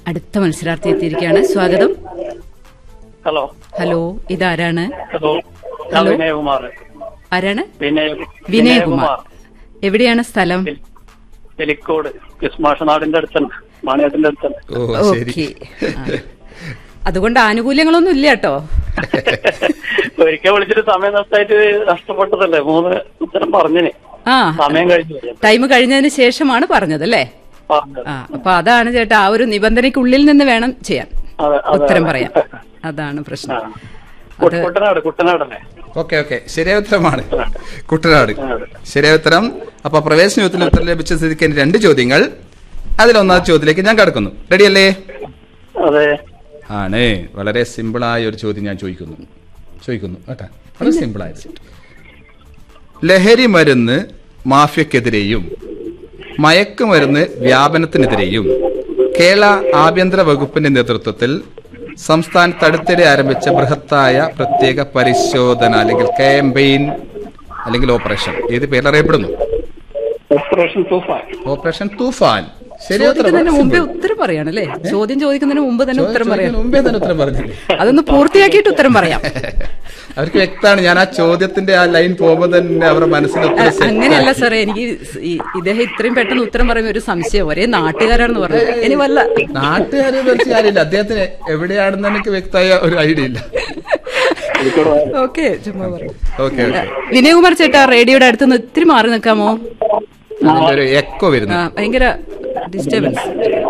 അടുത്ത മത്സരാർത്ഥി എത്തിയിരിക്കുകയാണ് സ്വാഗതം ഹലോ ഹലോ ഇതാരാണ് ഹലോ ഞാൻ ഹലോ. വിനയകുമാർ ആരാണ് വിനയ വിനയകുമാർ എവിടെയാണ് സ്ഥലം എലിക്കോട് കിസ്മാഷനാടിന്റെ അടുത്തന്നെ മാണിയത്തിന്റെ അടുത്തന്നെ ഓ ശരി ഓക്കെ അതുകൊണ്ട് ആനുകൂല്യങ്ങളൊന്നും ഇല്ല കേട്ടോ ഒരിക്കൽ വിളിച്ചിട്ട് സമയം നഷ്ടമായിട്ട് നഷ്ടപ്പെട്ടതല്ലേ മൂന്ന് ഉത്തരം പറഞ്ഞിന് ആ സമയം കഴിഞ്ഞു ടൈം കഴിഞ്ഞതിന് ശേഷമാണ് പറഞ്ഞത് അല്ലേ പറഞ്ഞത്. ആ അപ്പൊ അതാണ് ചേട്ടാ ആ ഒരു നിബന്ധനയ്ക്കുള്ളിൽ നിന്ന് വേണം ചെയ്യാൻ അതെ, അതെ, ഉത്തരം അതെ. പറയാം അതാണ് പ്രശ്നം ആ. കുട്ട- കുട്ടനാട് കുട്ടനാടല്ലേ ഓക്കെ ഓക്കെ ശരിയായ ഉത്തരമാണ് കുട്ടനാട് ശരിയായ ഉത്തരം അപ്പൊ പ്രവേശനത്തിന് ഉത്തരം ലഭിച്ച സ്ഥിതിക്ക് ഇനി രണ്ട് ചോദ്യങ്ങൾ അതിലൊന്നാം ചോദ്യത്തിലേക്ക് ഞാൻ കടക്കുന്നു റെഡിയല്ലേ അതെ ആണ് വളരെ സിമ്പിളായ ഒരു ചോദ്യം ഞാൻ ചോദിക്കുന്നു ചോദിക്കുന്നു കേട്ടാ വളരെ സിമ്പിളായ ലഹരി മരുന്ന് മാഫിയക്കെതിരെയും മയക്കുമരുന്ന് വ്യാപനത്തിനെതിരെയും കേരള ആഭ്യന്തര വകുപ്പിന്റെ നേതൃത്വത്തിൽ സംസ്ഥാനത്ത് അടുത്തിടെ ആരംഭിച്ച ബൃഹത്തായ പ്രത്യേക പരിശോധന അല്ലെങ്കിൽ ക്യാമ്പയിൻ അല്ലെങ്കിൽ ഓപ്പറേഷൻ ഏത് പേരറിയപ്പെടുന്നു ഓപ്പറേഷൻ തൂഫാൻ ഓപ്പറേഷൻ തൂഫാൻ ശരിയായ ഉത്തരം. ചോദിക്കുന്നതിന് മുമ്പേ Simple. ഉത്തരം പറയണല്ലേ ചോദ്യം ചോദിക്കുന്നതിന് മുമ്പ് തന്നെ ഉത്തരം പറയാം ചോദിക്കുന്നതിന് മുമ്പേ തന്നെ ഉത്തരം പറഞ്ഞില്ലേ അതൊന്ന് പൂർത്തിയാക്കിയിട്ട് ഉത്തരം പറയാം അവർക്ക് വ്യക്തമാണ് ഞാൻ ആ ചോദ്യത്തിന്റെ ആ ലൈൻ പോകുമ്പോൾ തന്നെ അവരുടെ മനസ്സിൽ അ- ഉത്തരം set അങ്ങനെയല്ല ആക്കി. സാറേ എനിക്ക് ഈ- ഇദ്ദേഹം ഇത്രയും പെട്ടെന്ന് ഉത്തരം പറയുമ്പോൾ ഒരു സംശയം ഒരേ നാട്ടുകാരാണെന്ന് പറഞ്ഞു ഇനി വല്ല നാട്ടുകാരെ കുറിച്ച് കാര്യമില്ല അദ്ദേഹത്തിന് എവിടെയാണെന്ന് എനിക്ക് വ്യക്തമായ ഒരു ഐഡിയ ഇല്ല ഓക്കെ ചുമ്മാ പറയും ഓക്കെ ഓക്കെ വിനയകുമാർ ചേട്ടാ റേഡിയോയുടെ അടുത്ത് നിന്ന് ഇത്തിരി മാറി നിൽക്കാമോ അതിന്റെ ഒരു എക്കോ ആ, വരുന്നു ഭയങ്കര ഡിസ്റ്റർബൻസ്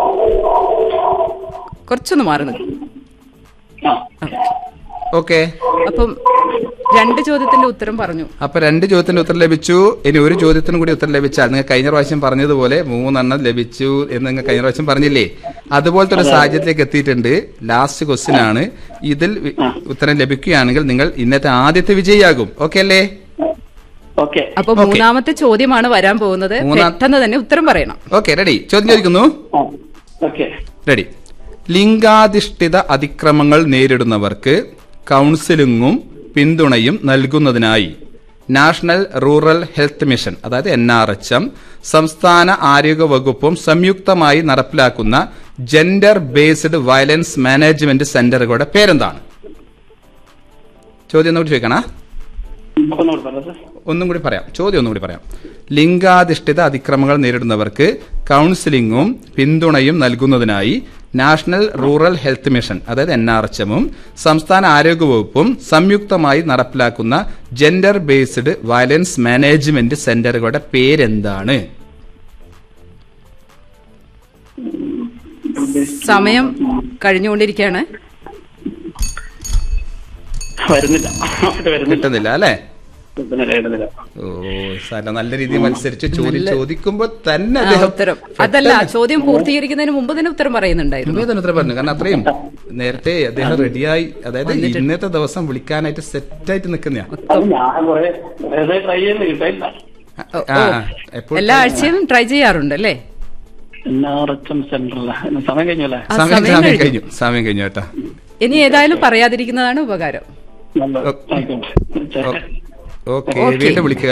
കുറച്ചൊന്ന് മാറി നിൽക്കും ആ. ഓക്കെ അപ്പം രണ്ട് ചോദ്യത്തിന്റെ ഉത്തരം പറഞ്ഞു അപ്പൊ രണ്ട് ചോദ്യത്തിന് ഉത്തരം ലഭിച്ചു ഇനി ഒരു ചോദ്യത്തിന് കൂടി ഉത്തരം ലഭിച്ചാൽ നിങ്ങൾ കഴിഞ്ഞ പ്രാവശ്യം പറഞ്ഞതുപോലെ മൂന്നെണ്ണം ലഭിച്ചു എന്ന് നിങ്ങൾ കഴിഞ്ഞ പ്രാവശ്യം പറഞ്ഞില്ലേ അതുപോലത്തെ ഒരു സാഹചര്യത്തിലേക്ക് എത്തിയിട്ടുണ്ട് ലാസ്റ്റ് ക്വസ്റ്റ്യൻ ആണ് ഇതിൽ വി- ഉത്തരം ലഭിക്കുകയാണെങ്കിൽ നിങ്ങൾ ഇന്നത്തെ ആദ്യത്തെ വിജയിയാകും ഓക്കെ അല്ലേ ഓക്കെ അപ്പൊ Okay. മൂന്നാമത്തെ ചോദ്യമാണ് വരാൻ പോകുന്നത് മൂന്നാം- പെട്ടെന്ന് തന്നെ ഉത്തരം പറയണം ഓക്കെ റെഡി ചോദ്യം ചോദിക്കുന്നു ആ. ഓക്കെ റെഡി ലിംഗാധിഷ്ഠിത അതിക്രമങ്ങൾ നേരിടുന്നവർക്ക് കൗൺസിലിംഗും പിന്തുണയും നൽകുന്നതിനായി നാഷണൽ റൂറൽ ഹെൽത്ത് മിഷൻ അതായത് എൻ ആർ എച്ച് എം സംസ്ഥാന ആരോഗ്യ വകുപ്പും സംയുക്തമായി നടപ്പിലാക്കുന്ന ജെൻഡർ ബേസ്ഡ് വയലൻസ് മാനേജ്മെന്റ് സെന്ററുകളുടെ പേരെന്താണ് ചോദ്യം ഒന്നുകൂടി ചോദിക്കണ ഒന്നുകൂടി പറഞ്ഞത് ഒന്നും കൂടി പറയാം ചോദ്യം ഒന്നും കൂടി പറയാം ലിംഗാധിഷ്ഠിത അതിക്രമങ്ങൾ നേരിടുന്നവർക്ക് കൗൺസിലിംഗും പിന്തുണയും നൽകുന്നതിനായി നാഷണൽ റൂറൽ ഹെൽത്ത് മിഷൻ അതായത് എൻ ആർ എച്ച് എമ്മും സംസ്ഥാന ആരോഗ്യ വകുപ്പും സംയുക്തമായി നടപ്പിലാക്കുന്ന ജെൻഡർ ബേസ്ഡ് വയലൻസ് മാനേജ്മെന്റ് സെന്ററുകളുടെ പേരെന്താണ് സമയം കഴിഞ്ഞുകൊണ്ടിരിക്കുകയാണ് വരുന്നില്ല അങ്ങോട്ട് വരുന്നില്ല കിട്ടുന്നില്ല അല്ലേ വരുന്നില്ല, വരുന്നില്ല. ഓ സാല നല്ല രീതിയിൽ മത്സരിച്ച് ചോദ്യം നല്ല- ചോദിക്കുമ്പോ തന്നെ ആ, അദ്ദേഹം ഉത്തരം അതല്ല ചോദ്യം പൂർത്തീകരിക്കുന്നതിന് മുമ്പ് തന്നെ ഉത്തരം പറയുന്നുണ്ടായിരുന്നു മുമ്പേ തന്നെ ഉത്തരം പറഞ്ഞു കാരണം അത്രയും നേരത്തെ അദ്ദേഹം റെഡിയായി അതായത് ഇന്നത്തെ ദിവസം വിളിക്കാനായിട്ട് സെറ്റായിട്ട് നിൽക്കുന്ന അത് ഞാൻ കുറെ കുറെ ട്രൈ ചെയ്യുന്നു കിട്ടില്ല എല്ലാ ആഴ്ചയും ട്രൈ ചെയ്യാറുണ്ട് അല്ലേ എൻ ആർ എച്ച് എം സെന്ററില സമയം കഴിഞ്ഞല്ലേ ആ, സമയം സമയം സമയം കഴിഞ്ഞു. കഴിഞ്ഞു സമയം കഴിഞ്ഞു കേട്ടാ ഇനി ഏതായാലും പറയാതിരിക്കുന്നതാണ് ഉപകാരം നല്ല ഓ- ആയിക്കോട്ടെ ഓക്കെ ഓക്കെ. വീണ്ടും വിളിക്കുക